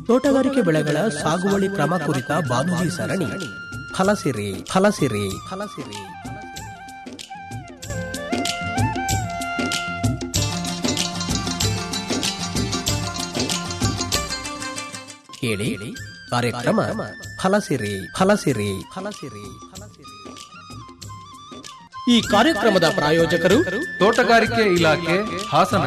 ತೋಟಗಾರಿಕೆ ಬೆಳೆಗಳ ಸಾಗುವಳಿ ಕ್ರಮ ಕುರಿತ ಬಾನುಲಿ ಸರಣಿ ಫಲಸಿರಿ ಫಲಸಿರಿ ಫಲಸಿರಿ ಕೇಳಿ ಕಾರ್ಯಕ್ರಮ ಫಲಸಿರಿ ಫಲಸಿರಿ ಫಲಸಿರಿ ಫಲಸಿರಿ ಈ ಕಾರ್ಯಕ್ರಮದ ಪ್ರಾಯೋಜಕರು ತೋಟಗಾರಿಕೆ ಇಲಾಖೆ ಹಾಸನ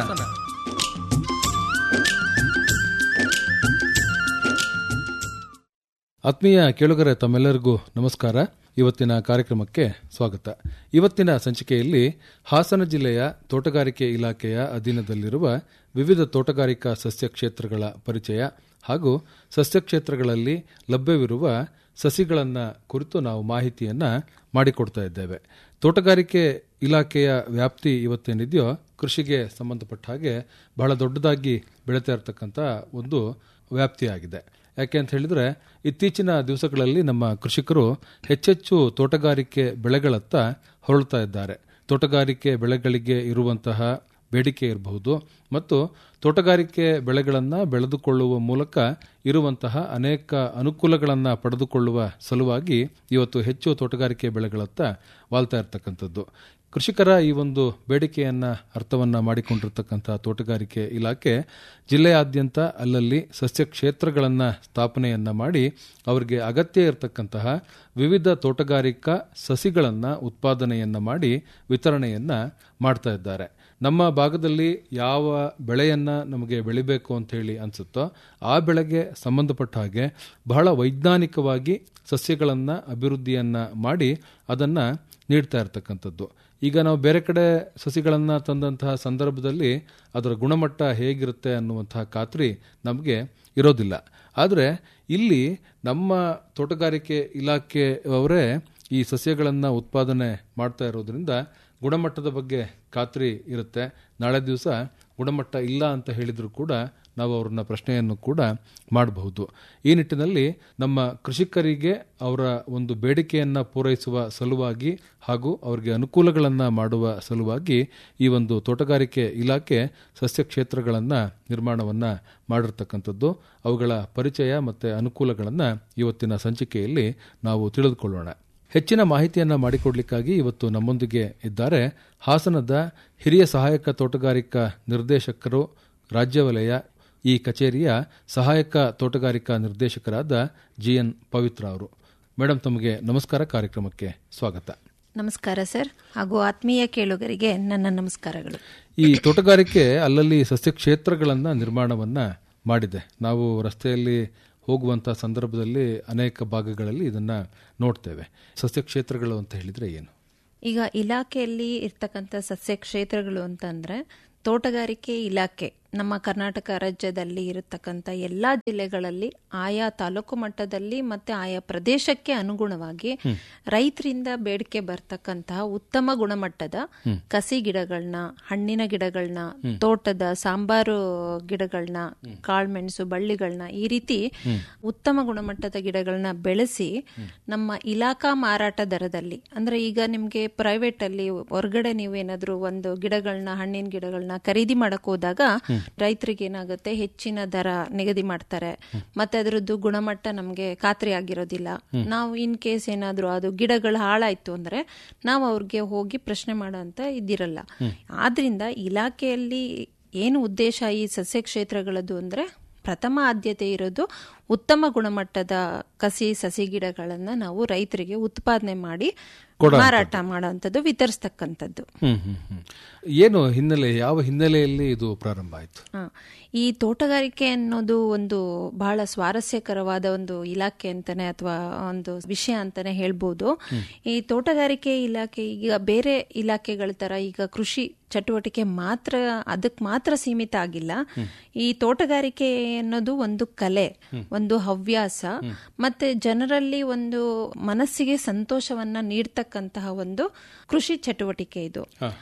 ಆತ್ಮೀಯ ಕೇಳುಗರೆ ತಮ್ಮೆಲ್ಲರಿಗೂ ನಮಸ್ಕಾರ ಇವತ್ತಿನ ಕಾರ್ಯಕ್ರಮಕ್ಕೆ ಸ್ವಾಗತ ಇವತ್ತಿನ ಸಂಚಿಕೆಯಲ್ಲಿ ಹಾಸನ ಜಿಲ್ಲೆಯ ತೋಟಗಾರಿಕೆ ಇಲಾಖೆಯ ಅಧೀನದಲ್ಲಿರುವ ವಿವಿಧ ತೋಟಗಾರಿಕಾ ಸಸ್ಯ ಕ್ಷೇತ್ರಗಳ ಪರಿಚಯ ಹಾಗೂ ಸಸ್ಯ ಕ್ಷೇತ್ರಗಳಲ್ಲಿ ಲಭ್ಯವಿರುವ ಸಸಿಗಳನ್ನ ಕುರಿತು ನಾವು ಮಾಹಿತಿಯನ್ನ ಮಾಡಿಕೊಡ್ತಾ ಇದ್ದೇವೆ ತೋಟಗಾರಿಕೆ ಇಲಾಖೆಯ ವ್ಯಾಪ್ತಿ ಇವತ್ತೇನಿದೆಯೋ ಕೃಷಿಗೆ ಸಂಬಂಧಪಟ್ಟ ಹಾಗೆ ಬಹಳ ದೊಡ್ಡದಾಗಿ ಬೆಳೀತಾ ಇರತಕ್ಕಂಥ ಒಂದು ವ್ಯಾಪ್ತಿಯಾಗಿದೆ ಯಾಕೆ ಅಂತ ಹೇಳಿದ್ರೆ ಇತ್ತೀಚಿನ ದಿವಸಗಳಲ್ಲಿ ನಮ್ಮ ಕೃಷಿಕರು ಹೆಚ್ಚೆಚ್ಚು ತೋಟಗಾರಿಕೆ ಬೆಳೆಗಳತ್ತ ಹೊರಳ್ತಾ ಇದ್ದಾರೆ ತೋಟಗಾರಿಕೆ ಬೆಳೆಗಳಿಗೆ ಇರುವಂತಹ ಬೇಡಿಕೆ ಇರಬಹುದು ಮತ್ತು ತೋಟಗಾರಿಕೆ ಬೆಳೆಗಳನ್ನು ಬೆಳೆದುಕೊಳ್ಳುವ ಮೂಲಕ ಇರುವಂತಹ ಅನೇಕ ಅನುಕೂಲಗಳನ್ನು ಪಡೆದುಕೊಳ್ಳುವ ಸಲುವಾಗಿ ಇವತ್ತು ಹೆಚ್ಚು ತೋಟಗಾರಿಕೆ ಬೆಳೆಗಳತ್ತ ವಾಲ್ತಾ ಇರತಕ್ಕಂಥದ್ದು ಕೃಷಿಕರ ಈ ಒಂದು ಬೇಡಿಕೆಯನ್ನ ಅರ್ಥವನ್ನ ಮಾಡಿಕೊಂಡಿರ್ತಕ್ಕಂಥ ತೋಟಗಾರಿಕೆ ಇಲಾಖೆ ಜಿಲ್ಲೆಯಾದ್ಯಂತ ಅಲ್ಲಲ್ಲಿ ಸಸ್ಯ ಕ್ಷೇತ್ರಗಳನ್ನು ಸ್ಥಾಪನೆಯನ್ನ ಮಾಡಿ ಅವರಿಗೆ ಅಗತ್ಯ ಇರತಕ್ಕಂತಹ ವಿವಿಧ ತೋಟಗಾರಿಕಾ ಸಸಿಗಳನ್ನು ಉತ್ಪಾದನೆಯನ್ನ ಮಾಡಿ ವಿತರಣೆಯನ್ನ ಮಾಡ್ತಾ ಇದ್ದಾರೆ ನಮ್ಮ ಭಾಗದಲ್ಲಿ ಯಾವ ಬೆಳೆಯನ್ನ ನಮಗೆ ಬೆಳಿಬೇಕು ಅಂತ ಹೇಳಿ ಅನ್ಸುತ್ತೋ ಆ ಬೆಳೆಗೆ ಸಂಬಂಧಪಟ್ಟ ಹಾಗೆ ಬಹಳ ವೈಜ್ಞಾನಿಕವಾಗಿ ಸಸ್ಯಗಳನ್ನ ಅಭಿವೃದ್ಧಿಯನ್ನ ಮಾಡಿ ಅದನ್ನ ನೀಡ್ತಾ ಇರತಕ್ಕಂಥದ್ದು ಈಗ ನಾವು ಬೇರೆ ಕಡೆ ಸಸಿಗಳನ್ನು ತಂದಂತಹ ಸಂದರ್ಭದಲ್ಲಿ ಅದರ ಗುಣಮಟ್ಟ ಹೇಗಿರುತ್ತೆ ಅನ್ನುವಂತಹ ಖಾತ್ರಿ ನಮಗೆ ಇರೋದಿಲ್ಲ ಆದರೆ ಇಲ್ಲಿ ನಮ್ಮ ತೋಟಗಾರಿಕೆ ಇಲಾಖೆಯವರೇ ಈ ಸಸ್ಯಗಳನ್ನು ಉತ್ಪಾದನೆ ಮಾಡ್ತಾ ಇರೋದ್ರಿಂದ ಗುಣಮಟ್ಟದ ಬಗ್ಗೆ ಖಾತ್ರಿ ಇರುತ್ತೆ ನಾಳೆ ದಿವಸ ಗುಣಮಟ್ಟ ಇಲ್ಲ ಅಂತ ಹೇಳಿದ್ರು ಕೂಡ ನಾವು ಅವ್ರನ್ನ ಪ್ರಶ್ನೆಯನ್ನು ಕೂಡ ಮಾಡಬಹುದು ಈ ನಿಟ್ಟಿನಲ್ಲಿ ನಮ್ಮ ಕೃಷಿಕರಿಗೆ ಅವರ ಒಂದು ಬೇಡಿಕೆಯನ್ನು ಪೂರೈಸುವ ಸಲುವಾಗಿ ಹಾಗೂ ಅವರಿಗೆ ಅನುಕೂಲಗಳನ್ನು ಮಾಡುವ ಸಲುವಾಗಿ ಈ ಒಂದು ತೋಟಗಾರಿಕೆ ಇಲಾಖೆ ಸಸ್ಯ ಕ್ಷೇತ್ರಗಳನ್ನು ನಿರ್ಮಾಣವನ್ನು ಮಾಡಿರ್ತಕ್ಕಂಥದ್ದು ಅವುಗಳ ಪರಿಚಯ ಮತ್ತು ಅನುಕೂಲಗಳನ್ನು ಇವತ್ತಿನ ಸಂಚಿಕೆಯಲ್ಲಿ ನಾವು ತಿಳಿದುಕೊಳ್ಳೋಣ ಹೆಚ್ಚಿನ ಮಾಹಿತಿಯನ್ನ ಮಾಡಿಕೊಡ್ಲಿಕ್ಕಾಗಿ ಇವತ್ತು ನಮ್ಮೊಂದಿಗೆ ಇದ್ದಾರೆ ಹಾಸನದ ಹಿರಿಯ ಸಹಾಯಕ ತೋಟಗಾರಿಕಾ ನಿರ್ದೇಶಕರು ರಾಜ್ಯ ವಲಯ ಈ ಕಚೇರಿಯ ಸಹಾಯಕ ತೋಟಗಾರಿಕಾ ನಿರ್ದೇಶಕರಾದ ಜಿಎನ್ ಪವಿತ್ರ ಅವರು ಮೇಡಮ್ ತಮಗೆ ನಮಸ್ಕಾರ ಕಾರ್ಯಕ್ರಮಕ್ಕೆ ಸ್ವಾಗತ ನಮಸ್ಕಾರ ಸರ್ ಹಾಗೂ ಆತ್ಮೀಯ ಕೇಳುಗರಿಗೆ ನನ್ನ ನಮಸ್ಕಾರಗಳು ಈ ತೋಟಗಾರಿಕೆ ಅಲ್ಲಲ್ಲಿ ಸಸ್ಯ ಕ್ಷೇತ್ರಗಳನ್ನ ನಿರ್ಮಾಣವನ್ನ ಮಾಡಿದೆ ನಾವು ರಸ್ತೆಯಲ್ಲಿ ಹೋಗುವಂತಹ ಸಂದರ್ಭದಲ್ಲಿ ಅನೇಕ ಭಾಗಗಳಲ್ಲಿ ಇದನ್ನ ನೋಡ್ತೇವೆ ಸಸ್ಯ ಕ್ಷೇತ್ರಗಳು ಅಂತ ಹೇಳಿದ್ರೆ ಏನು ಈಗ ಇಲಾಖೆಯಲ್ಲಿ ಇರ್ತಕ್ಕಂಥ ಸಸ್ಯ ಕ್ಷೇತ್ರಗಳು ಅಂತಂದ್ರೆ ತೋಟಗಾರಿಕೆ ಇಲಾಖೆ ನಮ್ಮ ಕರ್ನಾಟಕ ರಾಜ್ಯದಲ್ಲಿ ಇರತಕ್ಕಂಥ ಎಲ್ಲಾ ಜಿಲ್ಲೆಗಳಲ್ಲಿ ಆಯಾ ತಾಲೂಕು ಮಟ್ಟದಲ್ಲಿ ಮತ್ತೆ ಆಯಾ ಪ್ರದೇಶಕ್ಕೆ ಅನುಗುಣವಾಗಿ ರೈತರಿಂದ ಬೇಡಿಕೆ ಬರ್ತಕ್ಕಂತಹ ಉತ್ತಮ ಗುಣಮಟ್ಟದ ಕಸಿ ಗಿಡಗಳನ್ನ ಹಣ್ಣಿನ ಗಿಡಗಳನ್ನ ತೋಟದ ಸಾಂಬಾರು ಗಿಡಗಳನ್ನ ಕಾಳ್ಮೆಣಸು ಬಳ್ಳಿಗಳನ್ನ ಈ ರೀತಿ ಉತ್ತಮ ಗುಣಮಟ್ಟದ ಗಿಡಗಳನ್ನ ಬೆಳೆಸಿ ನಮ್ಮ ಇಲಾಖಾ ಮಾರಾಟ ದರದಲ್ಲಿ ಅಂದ್ರೆ ಈಗ ನಿಮ್ಗೆ ಪ್ರೈವೇಟ್ ಅಲ್ಲಿ ಹೊರಗಡೆ ನೀವೇನಾದ್ರೂ ಒಂದು ಗಿಡಗಳನ್ನ ಹಣ್ಣಿನ ಗಿಡಗಳನ್ನ ಖರೀದಿ ಮಾಡಕ್ ಹೋದಾಗ ರೈತರಿಗೆ ಏನಾಗುತ್ತೆ ಹೆಚ್ಚಿನ ದರ ನಿಗದಿ ಮಾಡ್ತಾರೆ ಮತ್ತೆ ಅದರದ್ದು ಗುಣಮಟ್ಟ ನಮ್ಗೆ ಖಾತ್ರಿ ಆಗಿರೋದಿಲ್ಲ ನಾವು ಇನ್ ಕೇಸ್ ಏನಾದ್ರೂ ಅದು ಗಿಡಗಳು ಹಾಳಾಯ್ತು ಅಂದ್ರೆ ನಾವು ಅವ್ರಿಗೆ ಹೋಗಿ ಪ್ರಶ್ನೆ ಮಾಡೋ ಅಂತ ಇದಿರಲ್ಲ ಆದ್ರಿಂದ ಇಲಾಖೆಯಲ್ಲಿ ಏನು ಉದ್ದೇಶ ಈ ಸಸ್ಯ ಕ್ಷೇತ್ರಗಳದ್ದು ಅಂದ್ರೆ ಪ್ರಥಮ ಆದ್ಯತೆ ಇರೋದು ಉತ್ತಮ ಗುಣಮಟ್ಟದ ಕಸಿ ಸಸಿ ಗಿಡಗಳನ್ನ ನಾವು ರೈತರಿಗೆ ಉತ್ಪಾದನೆ ಮಾಡಿ ಮಾರಾಟ ಮಾಡೋಂಥದ್ದು ವಿತರಿಸ್ತಕ್ಕಂಥದ್ದು ಹ್ಮ್ ಹ್ಮ್ ಹ್ಮ್ ಏನು ಹಿನ್ನೆಲೆ ಯಾವ ಹಿನ್ನೆಲೆಯಲ್ಲಿ ಇದು ಪ್ರಾರಂಭ ಆಯ್ತು ಹ. ಈ ತೋಟಗಾರಿಕೆ ಅನ್ನೋದು ಒಂದು ಬಹಳ ಸ್ವಾರಸ್ಯಕರವಾದ ಒಂದು ಇಲಾಖೆ ಅಂತಾನೆ ಅಥವಾ ಒಂದು ವಿಷಯ ಅಂತಾನೆ ಹೇಳ್ಬೋದು ಈ ತೋಟಗಾರಿಕೆ ಇಲಾಖೆ ಈಗ ಬೇರೆ ಇಲಾಖೆಗಳ ತರ ಈಗ ಕೃಷಿ ಚಟುವಟಿಕೆ ಮಾತ್ರ ಅದಕ್ಕೆ ಮಾತ್ರ ಸೀಮಿತ ಆಗಿಲ್ಲ ಈ ತೋಟಗಾರಿಕೆ ಅನ್ನೋದು ಒಂದು ಕಲೆ ಒಂದು ಹವ್ಯಾಸ ಮತ್ತೆ ಜನರಲ್ಲಿ ಒಂದು ಮನಸ್ಸಿಗೆ ಸಂತೋಷವನ್ನ ನೀಡ್ತಕ್ಕಂತಹ ಒಂದು ಕೃಷಿ ಚಟುವಟಿಕೆ ಇದು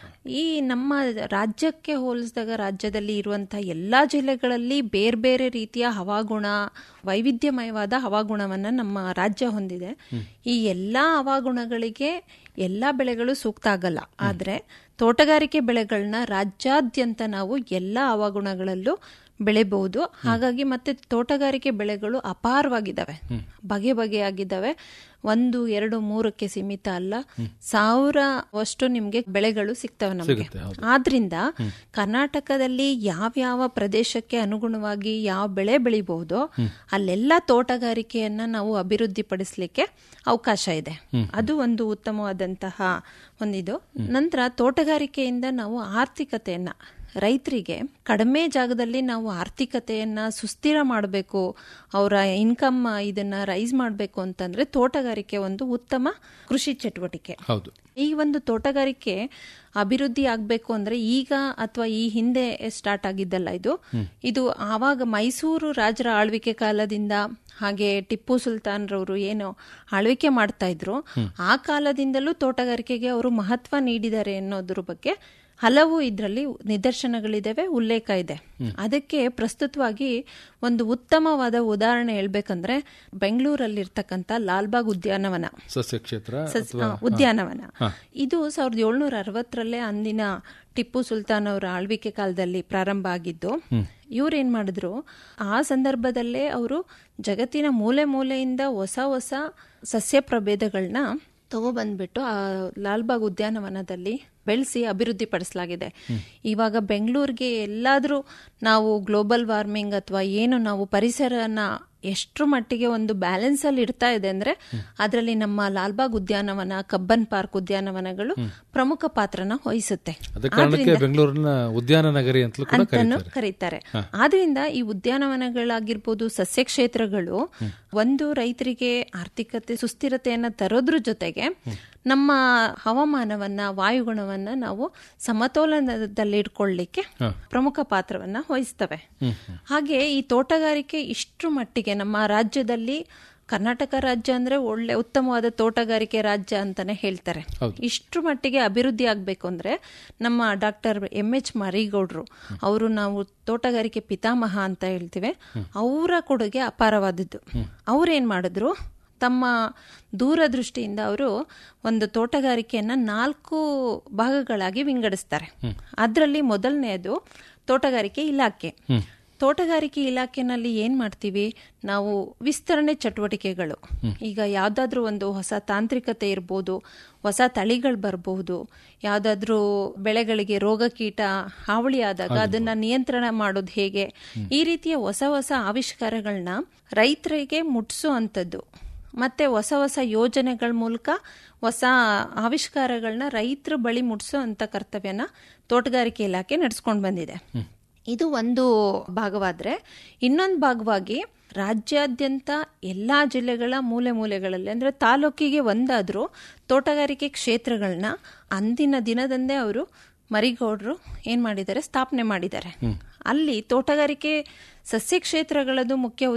ಈ ನಮ್ಮ ರಾಜ್ಯಕ್ಕೆ ಹೋಲಿಸಿದಾಗ ರಾಜ್ಯದಲ್ಲಿ ಇರುವಂತಹ ಎಲ್ಲಾ ಜಿಲ್ಲೆಗಳಲ್ಲಿ ಬೇರೆ ಬೇರೆ ರೀತಿಯ ಹವಾಗುಣ ವೈವಿಧ್ಯಮಯವಾದ ಹವಾಗುಣವನ್ನ ನಮ್ಮ ರಾಜ್ಯ ಹೊಂದಿದೆ ಈ ಎಲ್ಲಾ ಹವಾಗುಣಗಳಿಗೆ ಎಲ್ಲಾ ಬೆಳೆಗಳು ಸೂಕ್ತ ಆಗಲ್ಲ ಆದ್ರೆ ತೋಟಗಾರಿಕೆ ಬೆಳೆಗಳನ್ನ ರಾಜ್ಯಾದ್ಯಂತ ನಾವು ಎಲ್ಲಾ ಹವಾಗುಣಗಳಲ್ಲೂ ಬೆಳೆಬಹುದು ಹಾಗಾಗಿ ಮತ್ತೆ ತೋಟಗಾರಿಕೆ ಬೆಳೆಗಳು ಅಪಾರವಾಗಿದ್ದಾವೆ ಬಗೆ ಬಗೆಯಾಗಿದ್ದಾವೆ ಒಂದು ಎರಡು ಮೂರಕ್ಕೆ ಸೀಮಿತ ಅಲ್ಲ ಸಾವಿರ ಅಷ್ಟು ನಿಮ್ಗೆ ಬೆಳೆಗಳು ಸಿಗ್ತವೆ ನಮಗೆ ಸಿಗುತ್ತೆ, ಹೌದು. ಆದ್ರಿಂದ ಕರ್ನಾಟಕದಲ್ಲಿ ಯಾವ್ಯಾವ ಪ್ರದೇಶಕ್ಕೆ ಅನುಗುಣವಾಗಿ ಯಾವ ಬೆಳೆ ಬೆಳಿಬಹುದೋ ಅಲ್ಲೆಲ್ಲ ತೋಟಗಾರಿಕೆಯನ್ನ ನಾವು ಅಭಿವೃದ್ಧಿ ಪಡಿಸ್ಲಿಕ್ಕೆ ಅವಕಾಶ ಇದೆ ಅದು ಒಂದು ಉತ್ತಮವಾದಂತಹ ಒಂದಿದು ನಂತರ ತೋಟಗಾರಿಕೆಯಿಂದ ನಾವು ಆರ್ಥಿಕತೆಯನ್ನ ರೈತರಿಗೆ ಕಡಿಮೆ ಜಾಗದಲ್ಲಿ ನಾವು ಆರ್ಥಿಕತೆಯನ್ನ ಸುಸ್ಥಿರ ಮಾಡಬೇಕು ಅವರ ಇನ್ಕಮ್ ಇದನ್ನ ರೈಸ್ ಮಾಡಬೇಕು ಅಂತಂದ್ರೆ ತೋಟಗಾರಿಕೆ ಒಂದು ಉತ್ತಮ ಕೃಷಿ ಚಟುವಟಿಕೆ ಹೌದು ಈ ಒಂದು ತೋಟಗಾರಿಕೆ ಅಭಿವೃದ್ಧಿ ಆಗ್ಬೇಕು ಅಂದ್ರೆ ಈಗ ಅಥವಾ ಈ ಹಿಂದೆ ಸ್ಟಾರ್ಟ್ ಆಗಿದ್ದಲ್ಲ ಇದು ಇದು ಆವಾಗ ಮೈಸೂರು ರಾಜರ ಆಳ್ವಿಕೆ ಕಾಲದಿಂದ ಹಾಗೆ ಟಿಪ್ಪು ಸುಲ್ತಾನ್ರವರು ಏನು ಆಳ್ವಿಕೆ ಮಾಡ್ತಾ ಇದ್ರು ಆ ಕಾಲದಿಂದಲೂ ತೋಟಗಾರಿಕೆಗೆ ಅವರು ಮಹತ್ವ ನೀಡಿದ್ದಾರೆ ಅನ್ನೋದ್ರ ಬಗ್ಗೆ ಹಲವು ಇದರಲ್ಲಿ ನಿದರ್ಶನಗಳಿದಾವೆ ಉಲ್ಲೇಖ ಇದೆ ಅದಕ್ಕೆ ಪ್ರಸ್ತುತವಾಗಿ ಒಂದು ಉತ್ತಮವಾದ ಉದಾಹರಣೆ ಹೇಳ್ಬೇಕಂದ್ರೆ ಬೆಂಗಳೂರಲ್ಲಿರ್ತಕ್ಕಂಥ ಲಾಲ್ಬಾಗ್ ಉದ್ಯಾನವನ ಸಸ್ಯ ಕ್ಷೇತ್ರ ಸಸ್- ಅಥವಾ ಆ, ಉದ್ಯಾನವನ ಇದು ಸಾವಿರದ ಏಳ್ನೂರ ಅರವತ್ತರಲ್ಲೇ ಅಂದಿನ ಟಿಪ್ಪು ಸುಲ್ತಾನ್ ಅವರ ಆಳ್ವಿಕೆ ಕಾಲದಲ್ಲಿ ಪ್ರಾರಂಭ ಆಗಿದ್ದು ಇವ್ರೇನ್ ಮಾಡಿದ್ರು ಆ ಸಂದರ್ಭದಲ್ಲೇ ಅವರು ಜಗತ್ತಿನ ಮೂಲೆ ಮೂಲೆಯಿಂದ ಹೊಸ ಹೊಸ ಸಸ್ಯ ಪ್ರಭೇದಗಳನ್ನ ತಗೊಬಂದ್ಬಿಟ್ಟು ಆ ಲಾಲ್ಬಾಗ್ ಉದ್ಯಾನವನದಲ್ಲಿ ಬೆಳೆಸಿ ಅಭಿವೃದ್ಧಿ ಪಡಿಸಲಾಗಿದೆ ಇವಾಗ ಬೆಂಗಳೂರಿಗೆ ಎಲ್ಲಾದ್ರೂ ನಾವು ಗ್ಲೋಬಲ್ ವಾರ್ಮಿಂಗ್ ಅಥವಾ ಏನು ನಾವು ಪರಿಸರನ ಎಷ್ಟರ ಮಟ್ಟಿಗೆ ಒಂದು ಬ್ಯಾಲೆನ್ಸ್ ಅಲ್ಲಿ ಇಡ್ತಾ ಇದೆ ಅಂದ್ರೆ ಅದರಲ್ಲಿ ನಮ್ಮ ಲಾಲ್ಬಾಗ್ ಉದ್ಯಾನವನ ಕಬ್ಬನ್ ಪಾರ್ಕ್ ಉದ್ಯಾನವನಗಳು ಪ್ರಮುಖ ಪಾತ್ರನ ವಹಿಸುತ್ತೆ ಅದ ಕಾರಣಕ್ಕೆ ಬೆಂಗಳೂರಿನ ಉದ್ಯಾನ ನಗರಿ ಅಂತಲೂ ಕೂಡ ಅಂತಾನು ಕರೀತಾರೆ ಕರೀತಾರೆ ಆದ್ರಿಂದ ಈ ಉದ್ಯಾನವನಗಳಾಗಿರ್ಬೋದು ಸಸ್ಯ ಕ್ಷೇತ್ರಗಳು ಒಂದು ರೈತರಿಗೆ ಆರ್ಥಿಕತೆ ಸುಸ್ಥಿರತೆಯನ್ನ ತರೋದ್ರ ಜೊತೆಗೆ ನಮ್ಮ ಹವಾಮಾನವನ್ನ ವಾಯುಗುಣವನ್ನ ನಾವು ಸಮತೋಲನದಲ್ಲಿ ಇಟ್ಕೊಳ್ಳಿಕ್ಕೆ ಪ್ರಮುಖ ಪಾತ್ರವನ್ನ ವಹಿಸ್ತವೆ ಹಾಗೆ ಈ ತೋಟಗಾರಿಕೆ ಇಷ್ಟು ಮಟ್ಟಿಗೆ ನಮ್ಮ ರಾಜ್ಯದಲ್ಲಿ ಕರ್ನಾಟಕ ರಾಜ್ಯ ಅಂದ್ರೆ ಒಳ್ಳೆ ಉತ್ತಮವಾದ ತೋಟಗಾರಿಕೆ ರಾಜ್ಯ ಅಂತಾನೆ ಹೇಳ್ತಾರೆ ಇಷ್ಟು ಮಟ್ಟಿಗೆ ಅಭಿವೃದ್ಧಿ ಆಗ್ಬೇಕು ಅಂದ್ರೆ ನಮ್ಮ ಡಾಕ್ಟರ್ ಎಂ ಎಚ್ ಮರಿಗೌಡ್ರು ಅವರು ನಾವು ತೋಟಗಾರಿಕೆ ಪಿತಾಮಹ ಅಂತ ಹೇಳ್ತೀವಿ ಅವರ ಕೊಡುಗೆ ಅಪಾರವಾದದ್ದು ಅವ್ರೇನ್ ಮಾಡಿದ್ರು ತಮ್ಮ ದೂರದೃಷ್ಟಿಯಿಂದ ಅವರು ಒಂದು ತೋಟಗಾರಿಕೆಯನ್ನ ನಾಲ್ಕು ಭಾಗಗಳಾಗಿ ವಿಂಗಡಿಸ್ತಾರೆ ಅದರಲ್ಲಿ ಮೊದಲನೆಯದು ತೋಟಗಾರಿಕೆ ಇಲಾಖೆ ತೋಟಗಾರಿಕೆ ಇಲಾಖೆನಲ್ಲಿ ಏನ್ ಮಾಡ್ತೀವಿ ನಾವು ವಿಸ್ತರಣೆ ಚಟುವಟಿಕೆಗಳು ಈಗ ಯಾವ್ದಾದ್ರೂ ಒಂದು ಹೊಸ ತಾಂತ್ರಿಕತೆ ಇರ್ಬೋದು ಹೊಸ ತಳಿಗಳು ಬರಬಹುದು ಯಾವ್ದಾದ್ರೂ ಬೆಳೆಗಳಿಗೆ ರೋಗ ಕೀಟ ಹಾವಳಿ ಆದಾಗ ಅದನ್ನ ನಿಯಂತ್ರಣ ಮಾಡೋದು ಹೇಗೆ ಈ ರೀತಿಯ ಹೊಸ ಹೊಸ ಆವಿಷ್ಕಾರಗಳನ್ನ ರೈತರಿಗೆ ಮುಟ್ಸೋ ಅಂಥದ್ದು ಮತ್ತೆ ಹೊಸ ಹೊಸ ಯೋಜನೆಗಳ ಮೂಲಕ ಹೊಸ ಆವಿಷ್ಕಾರಗಳನ್ನ ರೈತರ ಬಳಿ ಮುಟ್ಸೋ ಅಂತ ಕರ್ತವ್ಯನ ತೋಟಗಾರಿಕೆ ಇಲಾಖೆ ನಡೆಸ್ಕೊಂಡು ಬಂದಿದೆ ಇದು ಒಂದು ಭಾಗವಾದ್ರೆ ಇನ್ನೊಂದು ಭಾಗವಾಗಿ ರಾಜ್ಯಾದ್ಯಂತ ಎಲ್ಲಾ ಜಿಲ್ಲೆಗಳ ಮೂಲೆ ಮೂಲೆಗಳಲ್ಲಿ ಅಂದ್ರೆ ತಾಲೂಕಿಗೆ ಒಂದಾದ್ರೂ ತೋಟಗಾರಿಕೆ ಕ್ಷೇತ್ರಗಳನ್ನ ಅಂದಿನ ದಿನದಂದೇ ಅವರು ಮರಿಗೌಡರು ಏನ್ ಮಾಡಿದ್ದಾರೆ ಸ್ಥಾಪನೆ ಮಾಡಿದ್ದಾರೆ ಅಲ್ಲಿ ತೋಟಗಾರಿಕೆ ಸಸ್ಯ ಕ್ಷೇತ್ರಗಳದ್ದು ಮುಖ್ಯ